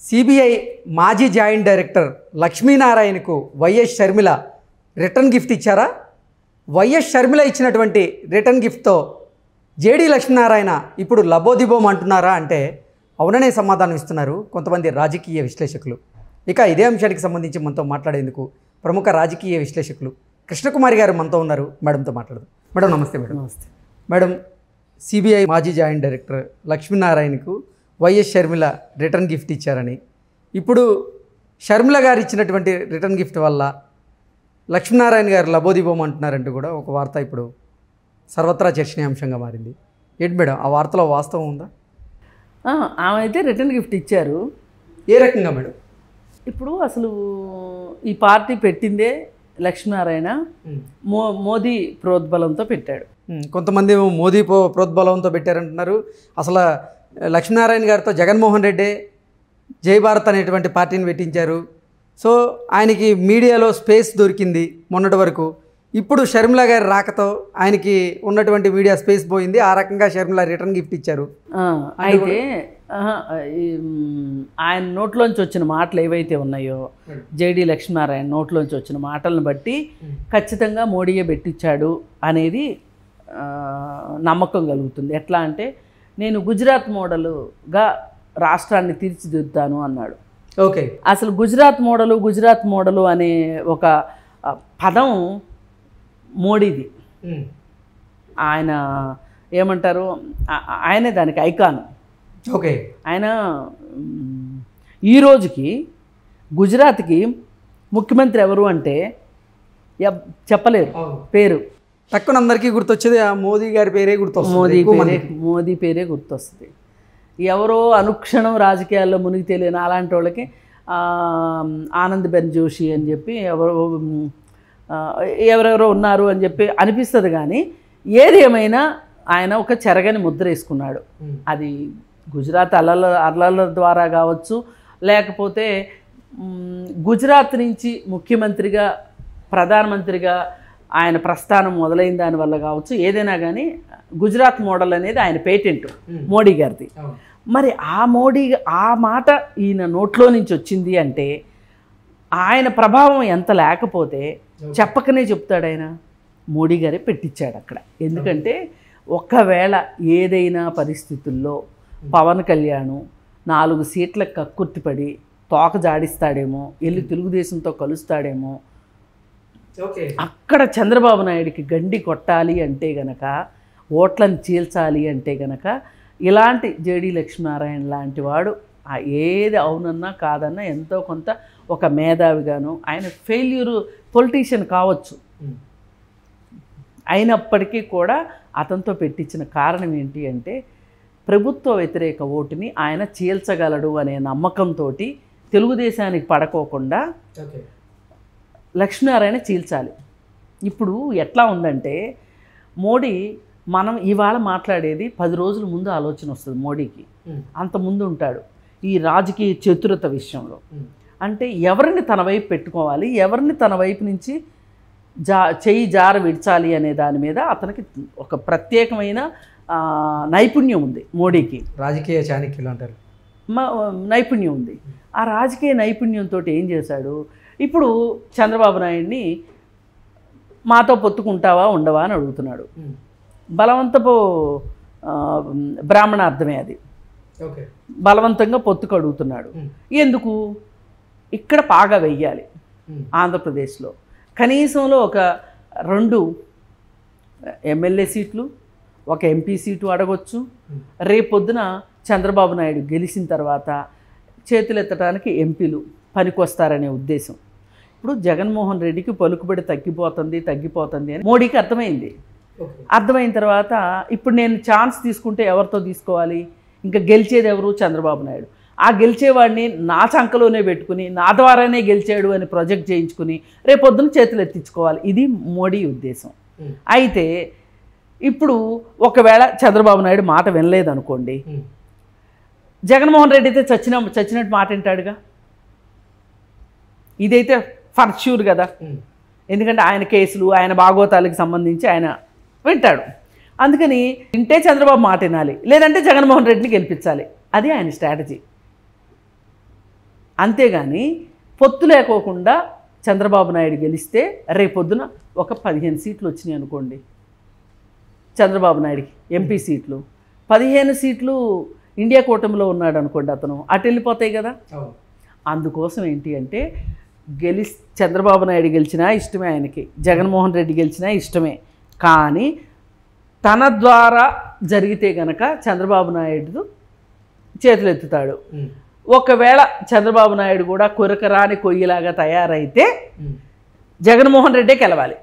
CBI మాజీ joint director లక్ష్మీనారాయణకు YS Sharmila return gift ఇచ్చారా వైఎస్ షర్మిల ఇచ్చినటువంటి రిటర్న్ గిఫ్ట్తో జేడి లక్ష్మీనారాయణ ఇప్పుడు లబోదిబోం అంటున్నారా అంటే అవుననే సమాధానం ఇస్తున్నారు కొంతమంది రాజకీయ విశ్లేషకులు ఇక ఇదే అంశానికి సంబంధించి మనతో మాట్లాడేందుకు ప్రముఖ రాజకీయ విశ్లేషకులు కృష్ణకుమారి గారు మనతో ఉన్నారు మేడంతో మాట్లాడదాం మేడం నమస్తే మేడం నమస్తే మేడం సిబిఐ మాజీ జాయింట్ డైరెక్టర్ లక్ష్మీనారాయణకు వైఎస్ షర్మిల రిటర్న్ గిఫ్ట్ ఇచ్చారని ఇప్పుడు షర్మిల గారు ఇచ్చినటువంటి రిటర్న్ గిఫ్ట్ వల్ల లక్ష్మీనారాయణ గారు లబోదిబోం అంటున్నారంటూ కూడా ఒక వార్త ఇప్పుడు సర్వత్రా చర్చనీయాంశంగా మారింది ఏంటి మేడం ఆ వార్తలో వాస్తవం ఉందా ఆ, ఆమె అయితే రిటర్న్ గిఫ్ట్ ఇచ్చారు ఏ రకంగా మేడం ఇప్పుడు అసలు ఈ పార్టీ పెట్టిందే లక్ష్మీనారాయణ మో మోదీ ప్రోద్బలంతో పెట్టాడు ఉమ్, కొంతమంది ఏమో మోదీ పో ప్రోద్బలంతో పెట్టారంటున్నారు అసలు లక్ష్మీనారాయణ గారితో జగన్మోహన్ రెడ్డి జై భారత్ అనేటువంటి పార్టీని పెట్టించారు సో ఆయనకి మీడియాలో స్పేస్ దొరికింది మొన్నటి వరకు ఇప్పుడు షర్మిల గారి రాకతో ఆయనకి ఉన్నటువంటి మీడియా స్పేస్ పోయింది ఆ రకంగా షర్మిల రిటర్న్ గిఫ్ట్ ఇచ్చారు ఆ, అయితే ఆహా, ఈ, మ్, ఆయన నోట్లోంచి వచ్చిన మాటలు ఏవైతే ఉన్నాయో జేడి లక్ష్మీనారాయణ నోట్లోంచి వచ్చిన మాటలను బట్టి ఖచ్చితంగా మోడీయే పెట్టించాడు అనేది ఆ, నమ్మకం కలుగుతుంది ఎట్లా అంటే నేను గుజరాత్ మోడలుగా రాష్ట్రాన్ని తీర్చిదిద్దుతాను అన్నాడు ఓకే అసలు గుజరాత్ మోడలు గుజరాత్ మోడలు అనే ఒక ఆ, పదం మోడీది ఆయన ఏమంటారు ఆ- ఆయనే దానికి ఐకాన్ ఓకే ఆయన మ్, ఈ రోజుకి గుజరాత్కి ముఖ్యమంత్రి ఎవరు అంటే ఎవ్- చెప్పలేరు పేరు తక్కువ అందరికీ గుర్తొచ్చేది ఆ మోదీ గారి పేరే గుర్తొస్తుంది మోదీ ఎక్కువ పేరే మందికి. మోదీ పేరే గుర్తొస్తుంది ఎవరో అనుక్షణం రాజకీయాల్లో మునిగి తెలియని అలాంటి వాళ్ళకి ఆ, ఆనంద్ బెన్ జోషి అని చెప్పి ఎవరో మ్, ఆ, ఎవరెవరో ఉన్నారు అని చెప్పి అనిపిస్తుంది కానీ ఏది ఏమైనా ఆయన ఒక చెరగని ముద్ర వేసుకున్నాడు ఉమ్. అది గుజరాత్ అల్లల అల్లల ద్వారా కావచ్చు లేకపోతే మ్, గుజరాత్ నుంచి ముఖ్యమంత్రిగా ప్రధానమంత్రిగా ఆయన ప్రస్థానం మొదలైన దాని వల్ల కావచ్చు ఏదైనా కానీ గుజరాత్ మోడల్ అనేది ఆయన పేటెంట్ మోడీ గారిది అవును. మరి ఆ మోడీ ఆ మాట ఈయన నోట్లో నుంచి వచ్చింది అంటే ఆయన ప్రభావం ఎంత లేకపోతే చెప్పకనే చెప్తాడు ఆయన మోడీ గారే పెట్టించాడు అక్కడ ఎందుకంటే ఒకవేళ ఏదైనా పరిస్థితుల్లో పవన్ కళ్యాణ్ నాలుగు సీట్లకు కక్కుర్తిపడి తోక జాడిస్తాడేమో వెళ్ళి తెలుగుదేశంతో కలుస్తాడేమో ఓకే అక్కడ చంద్రబాబు నాయుడికి గండి కొట్టాలి అంటే గనక ఓట్లను చీల్చాలి అంటే గనక ఇలాంటి జేడి లక్ష్మీనారాయణ లాంటి వాడు ఆ ఏది అవునన్నా కాదన్నా ఎంతో కొంత ఒక మేధావిగాను ఆయన ఫెయిల్యూర్ పొలిటీషియన్ కావచ్చు ఉమ్. అయినప్పటికీ కూడా అతనితో పెట్టించిన కారణం ఏంటి అంటే ప్రభుత్వ వ్యతిరేక ఓటుని ఆయన చీల్చగలడు అనే నమ్మకంతో తెలుగుదేశానికి పడకోకుండా ఓకే లక్ష్మీనారాయణ చీల్చాలి ఇప్పుడు ఎట్లా ఉందంటే మోడీ మనం ఇవాళ మాట్లాడేది పది రోజుల ముందు ఆలోచన వస్తుంది మోడీకి ఉమ్. అంత ముందు ఉంటాడు ఈ రాజకీయ చతురత విషయంలో ఉమ్. అంటే ఎవరిని తన వైపు పెట్టుకోవాలి ఎవరిని తన వైపు నుంచి జా చెయ్యి జార విడ్చాలి అనే దాని మీద అతనికి ఒక ప్రత్యేకమైన ఆ, నైపుణ్యం ఉంది మోడీకి రాజకీయ చాణక్యులు అంటారు మ- నైపుణ్యం ఉంది ఆ రాజకీయ నైపుణ్యంతో ఏం చేశాడు ఇప్పుడు చంద్రబాబు నాయుడిని మాతో పొత్తుకుంటావా ఉండవా అని అడుగుతున్నాడు ఉమ్. బలవంతపు ఆ, బ్రాహ్మణార్థమే అది ఓకే బలవంతంగా పొత్తుకు అడుగుతున్నాడు ఉమ్. ఎందుకు ఇక్కడ పాగా వెయ్యాలి ఉమ్. ఆంధ్రప్రదేశ్లో కనీసంలో ఒక రెండు ఎమ్మెల్యే సీట్లు ఒక ఎంపీ సీటు అడగొచ్చు ఉమ్. రేపొద్దున చంద్రబాబు నాయుడు గెలిచిన తర్వాత చేతులెత్తడానికి ఎంపీలు పనికొస్తారనే ఉద్దేశం ఇప్పుడు జగన్మోహన్ రెడ్డికి పలుకుబడి తగ్గిపోతుంది తగ్గిపోతుంది అని మోడీకి అర్థమైంది ఓకే అర్థమైన తర్వాత ఇప్పుడు నేను ఛాన్స్ తీసుకుంటే ఎవరితో తీసుకోవాలి ఇంకా గెలిచేది ఎవరు చంద్రబాబు నాయుడు ఆ గెలిచేవాడిని నా చంకలోనే పెట్టుకుని నా ద్వారానే గెలిచాడు అని ప్రాజెక్ట్ చేయించుకుని రేపొద్దున చేతులు ఎత్తించుకోవాలి ఇది మోడీ ఉద్దేశం ఉమ్. అయితే ఇప్పుడు ఒకవేళ చంద్రబాబు నాయుడు మాట వినలేదనుకోండి ఉమ్. జగన్మోహన్ రెడ్డి అయితే చచ్చిన చచ్చినట్టు మాట వింటాడుగా ఇదైతే ఫర్ ష్యూర్ కదా ఉమ్. ఎందుకంటే ఆయన కేసులు ఆయన భాగోతాలకు సంబంధించి ఆయన వింటాడు అందుకని వింటే చంద్రబాబు మాట వినాలి లేదంటే జగన్మోహన్ రెడ్డిని గెలిపించాలి అది ఆయన స్ట్రాటజీ అంతేగాని పొత్తు లేకోకుండా చంద్రబాబు నాయుడు గెలిస్తే రేపొద్దున ఒక పదిహేను సీట్లు వచ్చినాయి అనుకోండి చంద్రబాబు నాయుడికి ఎంపీ సీట్లు పదిహేను సీట్లు ఇండియా కూటమిలో ఉన్నాడు అనుకోండి అతను అటు వెళ్ళిపోతాయి కదా అవును అందుకోసం ఏంటి అంటే గెలి చంద్రబాబు నాయుడు గెలిచినా ఇష్టమే ఆయనకి జగన్మోహన్ రెడ్డి గెలిచినా ఇష్టమే కానీ తన ద్వారా జరిగితే గనక చంద్రబాబు నాయుడు చేతులు ఎత్తుతాడు ఉమ్. ఒకవేళ చంద్రబాబు నాయుడు కూడా కొరకరాని కొయ్యిలాగా తయారైతే ఉమ్. జగన్మోహన్ రెడ్డే గెలవాలి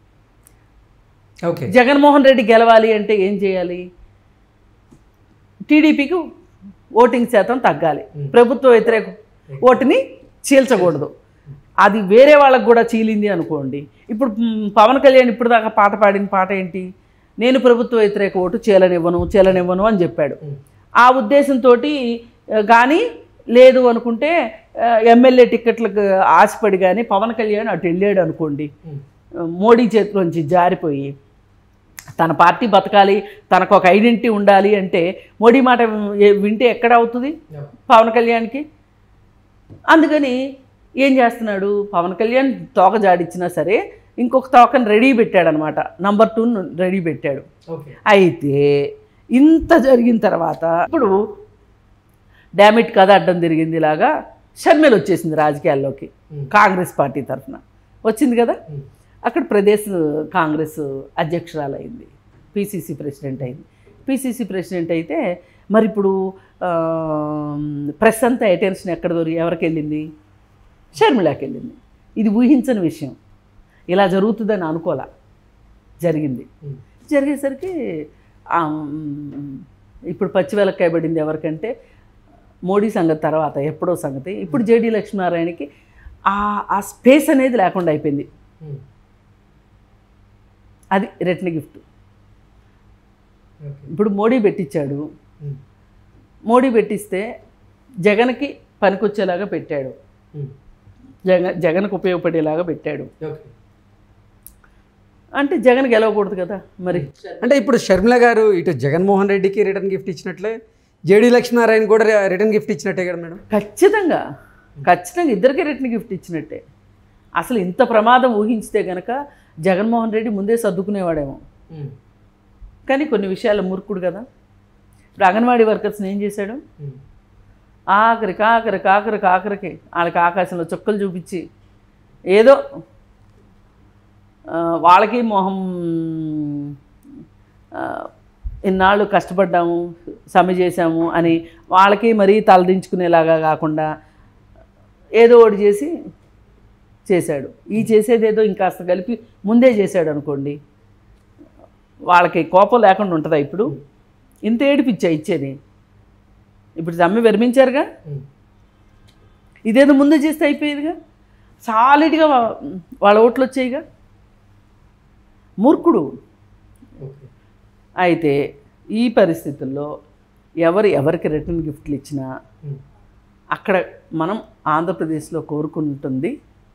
ఓకే జగన్మోహన్ రెడ్డి గెలవాలి అంటే ఏం చేయాలి టీడీపీకి ఓటింగ్ శాతం తగ్గాలి ప్రభుత్వ వ్యతిరేక ఓటుని చీల్చకూడదు అది వేరే వాళ్ళకు కూడా చీలింది అనుకోండి ఇప్పుడు మ్, పవన్ కళ్యాణ్ ఇప్పుడు దాకా పాట పాడిన పాట ఏంటి నేను ప్రభుత్వ వ్యతిరేక ఓటు చీలనివ్వను చీలనివ్వను అని చెప్పాడు ఉమ్. ఆ ఉద్దేశంతో కానీ లేదు అనుకుంటే ఆ, ఎమ్మెల్యే టిక్కెట్లకు ఆశపడి కానీ పవన్ కళ్యాణ్ అటు వెళ్ళాడు అనుకోండి ఉమ్. మోడీ చేతిలోంచి జారిపోయి తన పార్టీ బతకాలి తనకు ఒక ఐడెంటిటీ ఉండాలి అంటే మోడీ మాట ఏ- వింటే ఎక్కడ అవుతుంది పవన్ కళ్యాణ్కి అందుకని ఏం చేస్తున్నాడు పవన్ కళ్యాణ్ తోక జాడిచ్చినా సరే ఇంకొక తోకని రెడీ పెట్టాడనమాట నంబర్ టూ రెడీ పెట్టాడు ఓకే అయితే ఇంత జరిగిన తర్వాత ఇప్పుడు డామిట్ కథ అడ్డం తిరిగింది లాగా షర్మిల వచ్చేసింది రాజకీయాల్లోకి Hmm. కాంగ్రెస్ పార్టీ తరఫున వచ్చింది కదా ఉమ్. అక్కడ ప్రదేశ్ కాంగ్రెస్ అధ్యక్షురాలు అయింది పిసిసి ప్రెసిడెంట్ అయింది పిసిసి ప్రెసిడెంట్ అయితే మరి ఇప్పుడు ఆ, ప్రెస్ అంతా అటెన్షన్ ఎక్కడ దొరి ఎవరికి వెళ్ళింది షర్మిలాకి వెళ్ళింది ఇది ఊహించని విషయం ఇలా జరుగుతుందని అనుకోలే జరిగింది ఉమ్. జరిగేసరికి ఆ, మ్, ఇప్పుడు పచ్చివెలక్కాయ పడింది ఎవరికంటే మోడీ సంగతి తర్వాత ఎప్పుడో సంగతి ఇప్పుడు జేడీ లక్ష్మీనారాయణకి ఆ ఆ స్పేస్ అనేది లేకుండా అయిపోయింది ఉమ్. అది రిటర్న్ గిఫ్ట్ ఓకే ఇప్పుడు మోడీ పెట్టించాడు ఉమ్. మోడీ పెట్టిస్తే జగన్కి పనికొచ్చేలాగా పెట్టాడు ఉమ్. జగన్ జగన్కు ఉపయోగపడేలాగా పెట్టాడు ఓకే అంటే జగన్ గెలవకూడదు కదా మరి అంటే ఇప్పుడు షర్మిల గారు ఇటు జగన్మోహన్ రెడ్డికి రిటర్న్ గిఫ్ట్ ఇచ్చినట్లే జేడీ లక్ష్మీనారాయణ కూడా రిటర్న్ గిఫ్ట్ ఇచ్చినట్టే కదా మేడం ఖచ్చితంగా ఖచ్చితంగా ఇద్దరికీ రిటర్న్ గిఫ్ట్ ఇచ్చినట్టే అసలు ఇంత ప్రమాదం ఊహించితే గనక జగన్మోహన్ రెడ్డి ముందే సర్దుకునేవాడేమో ఉమ్. కానీ కొన్ని విషయాలు మూర్ఖుడు కదా ఇప్పుడు అంగన్వాడీ వర్కర్స్ని ఏం చేశాడు ఉమ్. ఆఖరికి ఆఖరికి ఆఖరికి ఆఖరికి వాళ్ళకి ఆకాశంలో చుక్కలు చూపించి ఏదో ఆ, వాళ్ళకి మొహం ఆ, ఇన్నాళ్ళు కష్టపడ్డాము సమ్మె చేశాము అని వాళ్ళకి మరీ తలదించుకునేలాగా కాకుండా ఏదో ఒకటి చేసి చేశాడు ఈ చేసేదేదో ఇంకాస్త కలిపి ముందే చేశాడు అనుకోండి వాళ్ళకి కోపం లేకుండా ఉంటుందా ఇప్పుడు ఇంత ఏడిపిచ్చా ఇచ్చేది ఇప్పుడు సమ్మె విరమించారుగా ఉమ్. ఇదేదో ముందు చేస్తే అయిపోయేదిగా సాలిడ్గా వా- వాళ్ళ ఓట్లు వచ్చాయిగా మూర్ఖుడు ఓకే అయితే ఈ పరిస్థితుల్లో ఎవరు ఎవరికి రిటర్న్ గిఫ్ట్లు ఇచ్చినా ఉమ్. అక్కడ మనం ఆంధ్రప్రదేశ్లో కోరుకుంటుంది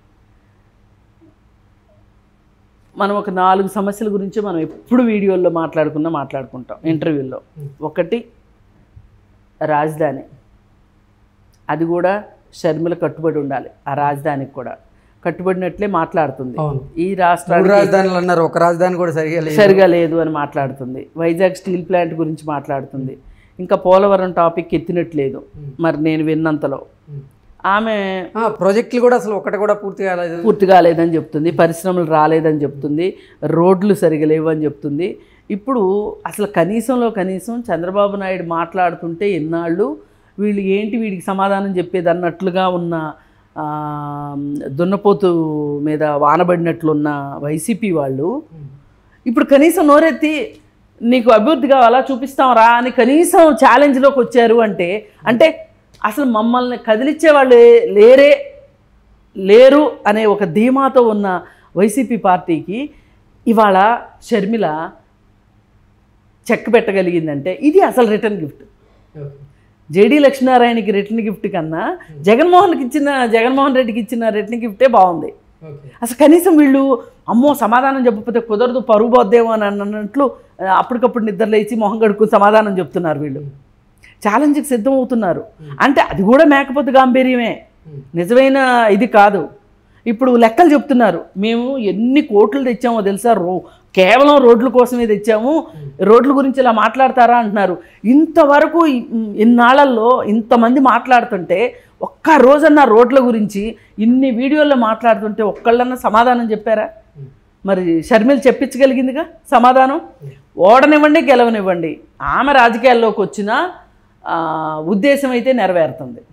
మనం ఒక నాలుగు సమస్యల గురించి మనం ఎప్పుడు వీడియోల్లో మాట్లాడుకున్నా మాట్లాడుకుంటాం ఇంటర్వ్యూల్లో ఒకటి రాజధాని అది కూడా షర్మిల కట్టుబడి ఉండాలి ఆ రాజధానికి కూడా కట్టుబడినట్లే మాట్లాడుతుంది అవును ఈ మూడు రాష్ట్రానికి రాజధానులు అన్నారు ఒక రాజధాని కూడా సరిగా లేదు సరిగా లేదు అని మాట్లాడుతుంది వైజాగ్ స్టీల్ ప్లాంట్ గురించి మాట్లాడుతుంది ఇంకా పోలవరం టాపిక్ ఎత్తినట్లేదు మరి నేను విన్నంతలో ఉమ్. ఆమె ఆ, ప్రాజెక్టులు కూడా అసలు ఒకటి కూడా పూర్తి కాలేదు పూర్తి కాలేదని చెప్తుంది పరిశ్రమలు రాలేదని చెప్తుంది రోడ్లు సరిగా లేవు అని చెప్తుంది ఇప్పుడు అసలు కనీసంలో కనీసం చంద్రబాబు నాయుడు మాట్లాడుతుంటే ఎన్నాళ్ళు వీళ్ళు ఏంటి వీడికి సమాధానం చెప్పేది అన్నట్లుగా ఉన్న ఆ, దున్నపోతు మీద వానబడినట్లున్న వైసీపీ వాళ్ళు ఉమ్. ఇప్పుడు కనీసం నోరెత్తి నీకు అభివృద్ధి కావాలా చూపిస్తాం రా అని కనీసం ఛాలెంజ్లోకి వచ్చారు అంటే అంటే అసలు మమ్మల్ని కదిలిచ్చే వాళ్ళు లేరే లేరు అనే ఒక ధీమాతో ఉన్న వైసీపీ పార్టీకి ఇవాళ షర్మిల చెక్ పెట్టగలిగిందంటే ఇది అసలు రిటర్న్ గిఫ్ట్ ఓకే జేడీ లక్ష్మీనారాయణకి రిటర్న్ గిఫ్ట్ కన్నా జగన్మోహన్కి ఇచ్చిన జగన్మోహన్ రెడ్డికి ఇచ్చిన రిటర్న్ గిఫ్టే బాగుంది ఓకే అసలు కనీసం వీళ్ళు అమ్మో సమాధానం చెప్పకపోతే కుదరదు పరువు పోద్దేమో అని అన్నట్లు ఆ, అప్పటికప్పుడు నిద్ర లేచి మొహం కడుక్కుని సమాధానం చెప్తున్నారు వీళ్ళు ఛాలెంజ్కి సిద్ధం అవుతున్నారు అంటే అది కూడా మేకపోతే గాంభీర్యమే నిజమైన ఇది కాదు ఇప్పుడు లెక్కలు చెప్తున్నారు మేము ఎన్ని కోట్లు తెచ్చామో తెలుసా రో కేవలం రోడ్ల కోసమే తెచ్చాము రోడ్ల గురించి ఇలా మాట్లాడతారా అంటున్నారు ఇంతవరకు ఇ- ఇన్నాళ్లలో ఇంతమంది మాట్లాడుతుంటే ఒక్క రోజన్నా రోడ్ల గురించి ఇన్ని వీడియోల్లో మాట్లాడుతుంటే ఒక్కళ్ళన్నా సమాధానం చెప్పారా మరి షర్మిల చెప్పించగలిగిందిగా సమాధానం ఓడనివ్వండి గెలవనివ్వండి ఆమె రాజకీయాల్లోకి వచ్చిన ఆ, ఉద్దేశం అయితే నెరవేరుతుంది